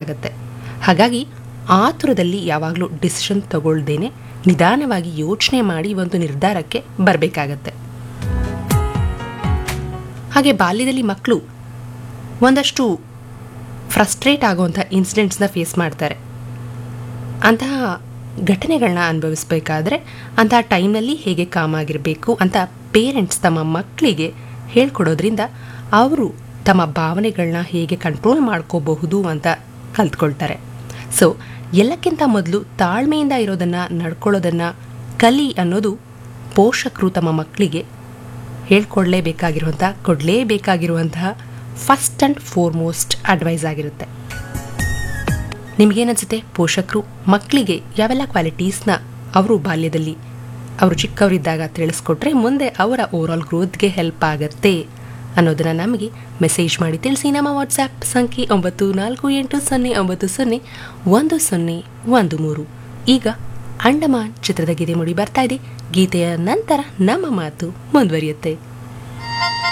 ಆಗತ್ತೆ ಹಾಗಾಗಿ ಆತುರದಲ್ಲಿ ಯಾವಾಗಲೂ ಡಿಸಿಷನ್ ತಗೊಳ್ದೇನೆ ನಿಧಾನವಾಗಿ ಯೋಚನೆ ಮಾಡಿ ಒಂದು ನಿರ್ಧಾರಕ್ಕೆ ಬರಬೇಕಾಗತ್ತೆ ಹಾಗೆ ಬಾಲ್ಯದಲ್ಲಿ ಮಕ್ಕಳು ಒಂದಷ್ಟು ಫ್ರಸ್ಟ್ರೇಟ್ ಆಗುವಂಥ ಇನ್ಸಿಡೆಂಟ್ಸ್ನ ಫೇಸ್ ಮಾಡ್ತಾರೆ ಅಂತಹ ಘಟನೆಗಳನ್ನ ಅನುಭವಿಸ್ಬೇಕಾದ್ರೆ ಅಂತಹ ಟೈಮ್ನಲ್ಲಿ ಹೇಗೆ ಕಾಮ್ ಆಗಿರಬೇಕು ಅಂತ ಪೇರೆಂಟ್ಸ್ ತಮ್ಮ ಮಕ್ಕಳಿಗೆ ಹೇಳ್ಕೊಡೋದ್ರಿಂದ ಅವರು ತಮ್ಮ ಭಾವನೆಗಳನ್ನ ಹೇಗೆ ಕಂಟ್ರೋಲ್ ಮಾಡ್ಕೋಬಹುದು ಅಂತ ಕಲ್ತ್ಕೊಳ್ತಾರೆ ಸೊ ಎಲ್ಲಕ್ಕಿಂತ ಮೊದಲು ತಾಳ್ಮೆಯಿಂದ ಇರೋದನ್ನು ನಡ್ಕೊಳ್ಳೋದನ್ನು ಕಲಿ ಅನ್ನೋದು ಪೋಷಕರು ತಮ್ಮ ಮಕ್ಕಳಿಗೆ ಹೇಳ್ಕೊಡ್ಲೇಬೇಕಾಗಿರುವಂಥ ಕೊಡಲೇಬೇಕಾಗಿರುವಂತಹ ಫಸ್ಟ್ ಆ್ಯಂಡ್ ಫೋರ್ಮೋಸ್ಟ್ ಅಡ್ವೈಸ್ ಆಗಿರುತ್ತೆ ನಿಮಗೇನನ್ಸುತ್ತೆ ಪೋಷಕರು ಮಕ್ಕಳಿಗೆ ಯಾವೆಲ್ಲ ಕ್ವಾಲಿಟೀಸ್ನ ಅವರು ಬಾಲ್ಯದಲ್ಲಿ ಅವರು ಚಿಕ್ಕವರಿದ್ದಾಗ ತಿಳಿಸ್ಕೊಟ್ರೆ ಮುಂದೆ ಅವರ ಓವರಾಲ್ ಗ್ರೋತ್ಗೆ ಹೆಲ್ಪ್ ಆಗತ್ತೆ ಅನ್ನೋದನ್ನು ನಮಗೆ ಮೆಸೇಜ್ ಮಾಡಿ ತಿಳಿಸಿ ನಮ್ಮ ವಾಟ್ಸ್ಆ್ಯಪ್ ಸಂಖ್ಯೆ ಒಂಬತ್ತು ನಾಲ್ಕು ಎಂಟು ಸೊನ್ನೆ ಒಂಬತ್ತು ಸೊನ್ನೆ ಒಂದು ಸೊನ್ನೆ ಒಂದು ಮೂರು ಈಗ ಅಂಡಮಾನ್ ಚಿತ್ರದ ಗೀತೆ ಮೂಡಿ ಬರ್ತಾ ಇದೆ ಗೀತೆಯ ನಂತರ ನಮ್ಮ ಮಾತು ಮುಂದುವರಿಯುತ್ತೆ